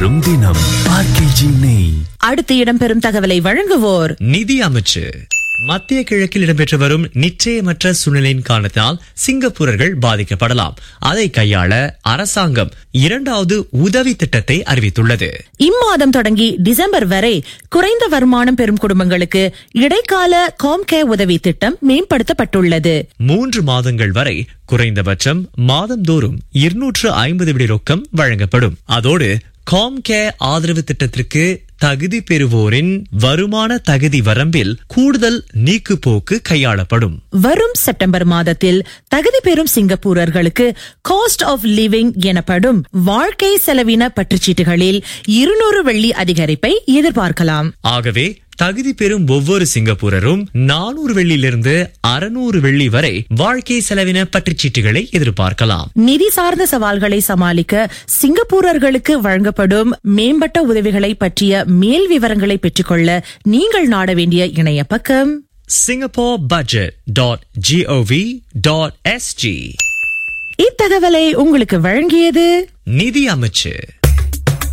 வரும் தினம் ஆர்கேஜி நெய் அடுத்து இடம்பெறும் தகவலை வழங்குவோர் நிதி அமைச்சு மத்திய கிழக்கில் இடம்பெற்று வரும் நிச்சயமற்ற சூழ்நிலையின் காரணத்தால் சிங்கப்பூரர்கள் பாதிக்கப்படலாம் அதை கையாள அரசாங்கம் இரண்டாவது உதவி திட்டத்தை அறிவித்துள்ளது இம்மாதம் தொடங்கி டிசம்பர் வரை குறைந்த வருமானம் பெறும் குடும்பங்களுக்கு இடைக்கால காம்கேர் உதவி திட்டம் மேம்படுத்தப்பட்டுள்ளது மூன்று மாதங்கள் வரை குறைந்தபட்சம் மாதந்தோறும் இருநூற்று ஐம்பது விடி ரொக்கம் வழங்கப்படும் அதோடு காம்கேர் ஆதரவு திட்டத்திற்கு தகுதி பெறுவோரின் வருமான தகுதி வரம்பில் கூடுதல் நீக்குப்போக்கு கையாளப்படும் வரும் செப்டம்பர் மாதத்தில் தகுதி பெறும் சிங்கப்பூரர்களுக்கு காஸ்ட் ஆஃப் லிவிங் எனப்படும் வாழ்க்கை செலவின பற்றுச்சீட்டுகளில் இருநூறு வெள்ளி அதிகரிப்பை எதிர்பார்க்கலாம் ஆகவே தகுதி பெறும் ஒவ்வொரு சிங்கப்பூரரும் நானூறு வெள்ளியிலிருந்து அறுநூறு வெள்ளி வரை வாழ்க்கை செலவின பற்றுச்சீட்டுகளை எதிர்பார்க்கலாம் நிதி சார்ந்த சவால்களை சமாளிக்க சிங்கப்பூரர்களுக்கு வழங்கப்படும் மேம்பட்ட உதவிகளை பற்றிய மேல் விவரங்களை பெற்றுக்கொள்ள நீங்கள் நாட வேண்டிய இணைய பக்கம் singapore budget dot GOV dot SG இத்தகவலை உங்களுக்கு வழங்கியது நிதி அமைச்சு